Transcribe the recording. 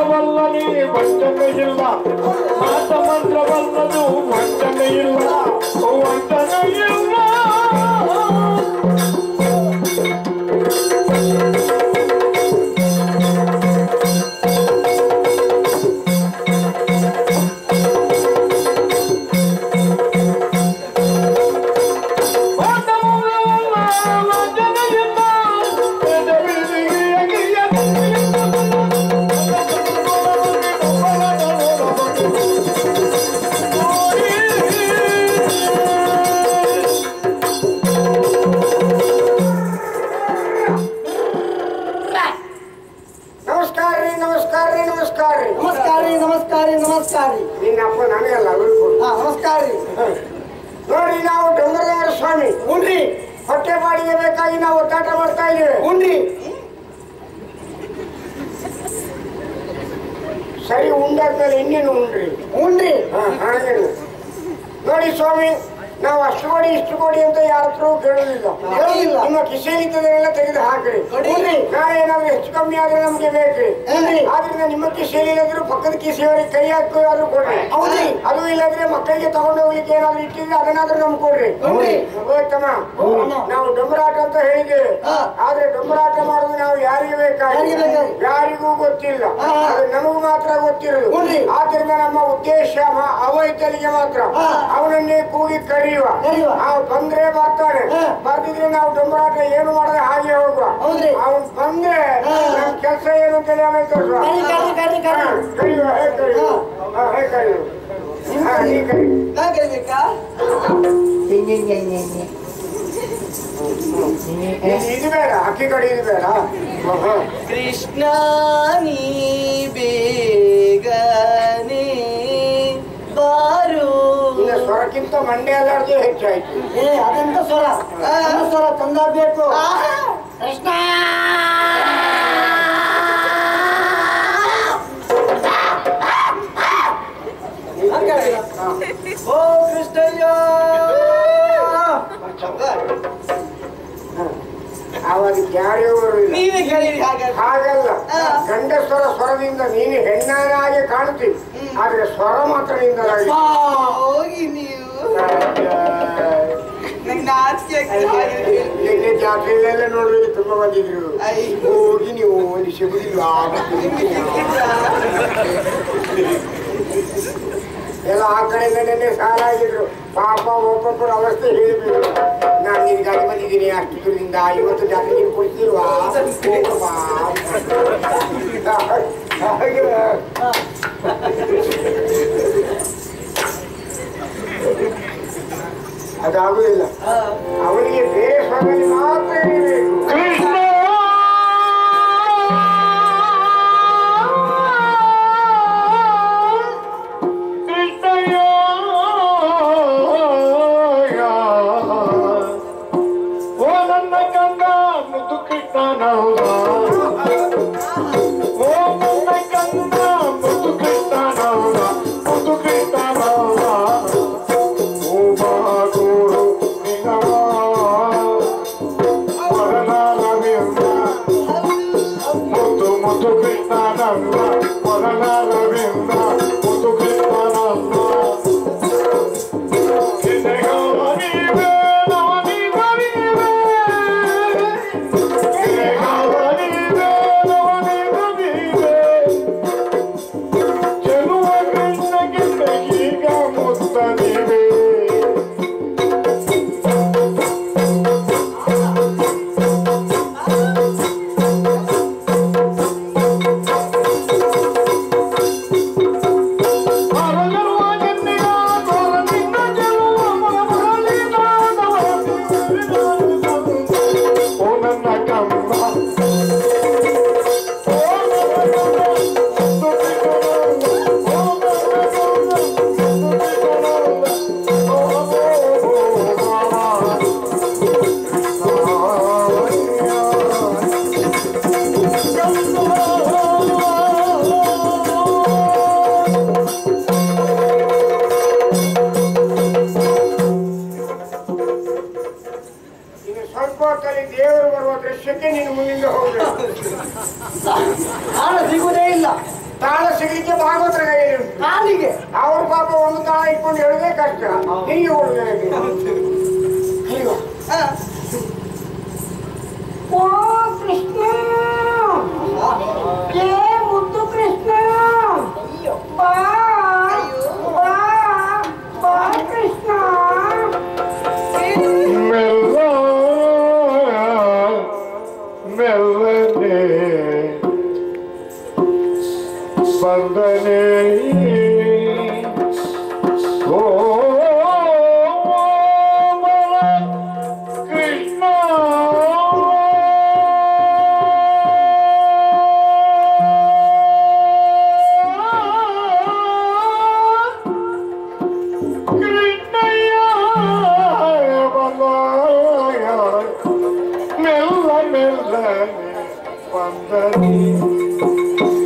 ಮಂತ್ರವಲ್ಲನೇ ವಂಚನೆ ಇಲ್ಲ ಮಾತ ಮಂತ್ರವಲ್ಲದು ವಂಚನೆ ಇಲ್ಲ ವಂಚನೆ ಇಲ್ಲ ನಮಸ್ಕಾರ ರೀ ನಮಸ್ಕಾರ ರೀ ನಮಸ್ಕಾರ ರೀ ನಮಸ್ಕಾರ ರೀ ನಮಸ್ಕಾರ ರೀ ನಮಸ್ಕಾರ ರೀ ನಿನ್ನ ಅಪ್ಪ ನನಗಲ್ಲ ಅವ್ರಿಗೂ ಹಾ ನಮಸ್ಕಾರ ರೀ ನೋಡಿ ನಾವು ಡೊಂಗರದಾರ ಸ್ವಾಮಿ ಉಣ್ರಿ ಹೊಟ್ಟೆ ಬಾಡಿಗೆ ಬೇಕಾಗಿ ನಾವು ಒತ್ತಾಟ ಮಾಡ್ತಾ ಇದ್ದೇವೆ ಉಣ್ರಿ ಸರಿ ಉಂಡಾದ್ಮೇಲೆ ಇನ್ನೇನು ಉಂಡ್ರಿ ಉಣ್ರಿ ಹಾ, ಹಾಗೆ ನೋಡಿ ಸ್ವಾಮಿ ನಾವು ಅಷ್ಟು ಕೊಡಿ ಇಷ್ಟು ಕೊಡಿ ಅಂತ ಯಾರ ಹತ್ರ ಕೇಳೋದಿಲ್ಲ ಹೇಳೋದಿಲ್ಲ. ನಿಮ್ಮ ಕಿಸೆಯಲ್ಲಿದ್ದದನ್ನೆಲ್ಲ ತೆಗೆದು ಹಾಕ್ರಿ ಕೊಡಿ. ನಾಳೆ ಏನಾದ್ರು ಹೆಚ್ಚು ಕಮ್ಮಿ ಆದ್ರೆ ನಮ್ಗೆ ಬೇಕ್ರಿ ಏನ್ರಿ? ಆದ್ರಿಂದ ನಿಮ್ಮ ಕಿಸೆಯಲ್ಲಿ ಇಲ್ಲದ್ರು ಪಕ್ಕದ ಕಿಸೆಯವರಿಗೆ ಕೈ ಹಾಕೋದಾದ್ರೂ ಕೊಡ್ರಿ ಹೌದ್ರಿ. ಅದು ಇಲ್ಲದ್ರೆ ಮಕ್ಕಳಿಗೆ ತಗೊಂಡು ಹೋಗ್ಲಿಕ್ಕೆ ಏನಾದ್ರು ಇಟ್ಟಿದ್ರೆ ಅದನ್ನಾದ್ರೂ ನಮ್ಗೆ ಕೊಡ್ರಿ ಕೊಡ್ರಿ. ಹೋಯ್ತಮ್ಮ ನಾವು ಡೊಂಬರಾಟ ಅಂತ ಹೇಳಿದ್ದೇವೆ ಹಾ. ಆದ್ರೆ ಡೊಂಬರಾಟ ಮಾಡೋದು ನಾವು ಯಾರಿಗೆ ಬೇಕಾಗಿ ಯಾರಿಗೆ ಬೇಕಾಗಿ? ಯಾರಿಗೂ ಗೊತ್ತಿಲ್ಲ ಹಾ, ಹಾ. ಅದು ನಮಗೂ ಮಾತ್ರ ಗೊತ್ತಿರೋದು ಕೊಡ್ರಿ. ಆದ್ರಿಂದ ನಮ್ಮ ಉದ್ದೇಶ ಮ- ಅವೈತನಿಗೆ ಮಾತ್ರ ಹಾ. ಅವನನ್ನೇ ಕೂಗಿ ಕರೆಯುವ ಕರೆಯುವ. ನಾವು ಬಂದ್ರೆ ಬರ್ತಾನೆ ಹಾ. ಬರ್ದಿದ್ರೆ ನಾವು ಡೊಂಬರಾಟ ಏನು ಮಾಡದೆ ಹಾಗೆ ಹೋಗುವ ಹೌದ್ರಿ. ಅವನ್ ಬಂದ್ರೆ ಹಾ. ನಮ್ ಕೆಲಸ ಏನು ಅಂತ ಆಮೇಲೆ ಕರಿ ಕರಿ ಕರಿ ಕರಿ ಕರೆಯುವ ಹೇಗೆ ಕರೆಯುವ ಹಾ, ಹೇಗೆ ಕರೆಯುವ ಹಾ, ನೀ ಕರಿ ನಾ ಕರಿಬೇಕಾ ಇದು ಬೇಡ ಅಕ್ಕಿ ಕಡೆ ಇದು ಬೇಡ ಹಾ, ಹಾ. ಕೃಷ್ಣ ನೀ ಬೇಗನೆ ಬಾರು ನಿನ್ನ ಸ್ವರಕ್ಕಿಂತ ಮಂಡೆ ಅಲ್ಲಾಡ್ದು ಹೆಚ್ಚಾಯ್ತು ಏ ಅದೆಂತ ಸ್ವರ ನನ್ನ ಸ್ವರ ತಂದ ಬೇಕು ಕೃಷ್ಣ ಓ ಕೃಷ್ಣಯ್ಯ ಆವಾಗ ಯಾರ್ಯಾರು ಇಲ್ಲ ನೀವೇ ಕೇಳಿರಿ ಹಾಗಾದ್ರೆ ಹಾಗಲ್ಲ ಹಾ. ಗಂಡಸ್ವರ ಸ್ವರದಿಂದ ನೀನು ಹೆಣ್ಣಾಗಿ ಕಾಣುತ್ತೀವಿ ಆದ್ರೆ ಸ್ವರ ಮಾತ್ರ ನಿಂದಲಾಗಿ ಹೋಗಿ ನೀವು ನಂಗೆ ನಾಚಿಕೆ ಆಗ್ತದೆ ಹಾಗೆ ನಿನ್ನೆ ಜಾತ್ರೆಯಲ್ಲೆಲ್ಲ ನೋಡಿದ್ರೆ ತುಂಬಾ ಬಂದಿದ್ರು ಐ. ಹೋಗಿ ನೀವು ಒಂದು ಸಿಗುದಿಲ್ಲ ಎಲ್ಲ ಆ ಕಡೆಯಿಂದ ನೆನ್ನೆ ಸಾಲಾಗಿದ್ರು ಪಾಪ ಒಬ್ಬೊಬ್ಬರ ಅವಸ್ಥೆ ಹೇಳಿದ್ರು ನಾನು ನಿನ್ ಗಾಡಿ ಬಂದಿದ್ದೀನಿ ಅಷ್ಟು ದೂರದಿಂದ ಇವತ್ತು ಜಾತ್ರೆ ನೀನು ಕೊಡ್ತಿಲ್ವಾ ಹೋಗಪ್ಪ. ಹಾಗೆ ಅದಾಗುದಿಲ್ಲ ಅವನಿಗೆ ಬೇರೆ ಸ್ವರದಲ್ಲಿ ಮಾತ್ರ ಇರಬೇಕು ಕೃಷ್ಣ ಕೃಷ್ಣಯ್ಯ ಓ ನನ್ನ ಗಂಗ ಮುದ್ದು ಕೃಷ್ಣನವ್ವ ಓ ನನ್ನ ಗಂಗ ಮುದ್ದು ಕೃಷ್ಣನವ್ವ ಮುದ್ದು ಕೃಷ್ಣನವ್ವ ಓ ಬಾಗೋರು ನಿನವ ವರನಾಲವಿಂದ ಮುದ್ದು ಮುದ್ದು ಕೃಷ್ಣನವ್ವ ವರನಾಲವಿಂದ ಮುದ್ದು ಕೃಷ್ಣನವ್ವ ನಿನಗವನಿವೆ ನವನಿಗನಿವೆ ನಿನಗವನಿವೆ ನವನಿಗನಿವೆ ಚೆಲುವ ಕೃಷ್ಣಗಿಂತ ಈಗ ಮುತ್ತನಿವೆ ಇನ್ನು ಸ್ವಲ್ಪ ಹೊತ್ತಲ್ಲಿ ದೇವರು ಬರುವ ದೃಶ್ಯಕ್ಕೆ ನೀನು ಮುಂದಿಂದ ಹೋಗಬೇಕು ಕಾಲ ಸಿಗುವುದೇ ಇಲ್ಲ ತಾಳ ಸಿಗ್ಲಿಕ್ಕೆ ಭಾಗವತರ ಕೈಯಲ್ಲಿ ಉಂಟು. ಕಾಲಿಗೆ ಅವ್ರ ಪಾಪ ಒಂದು ಕಾಲ ಇಟ್ಕೊಂಡು ಹೇಳೋದೇ ಕಷ್ಟ ಹೀಗೆ ಕೊಡುದು ಅಯ್ಯೋ ಓ ಕೃಷ್ಣ ಏ ಮುದ್ದು ಕೃಷ್ಣ ಬಾ ಬಾ ಬಾ ಕೃಷ್ಣ ಮೆಲ್ಲ ಮೆಲ್ಲನೆ ಬಂದನೆ ಓ ಮಲ ಕೃಷ್ಣ ಕೃಷ್ಣಯ್ಯ ಬಂದಾಯ ಮೆಲ್ಲ ಮೆಲ್ಲ ಬಂದನಿ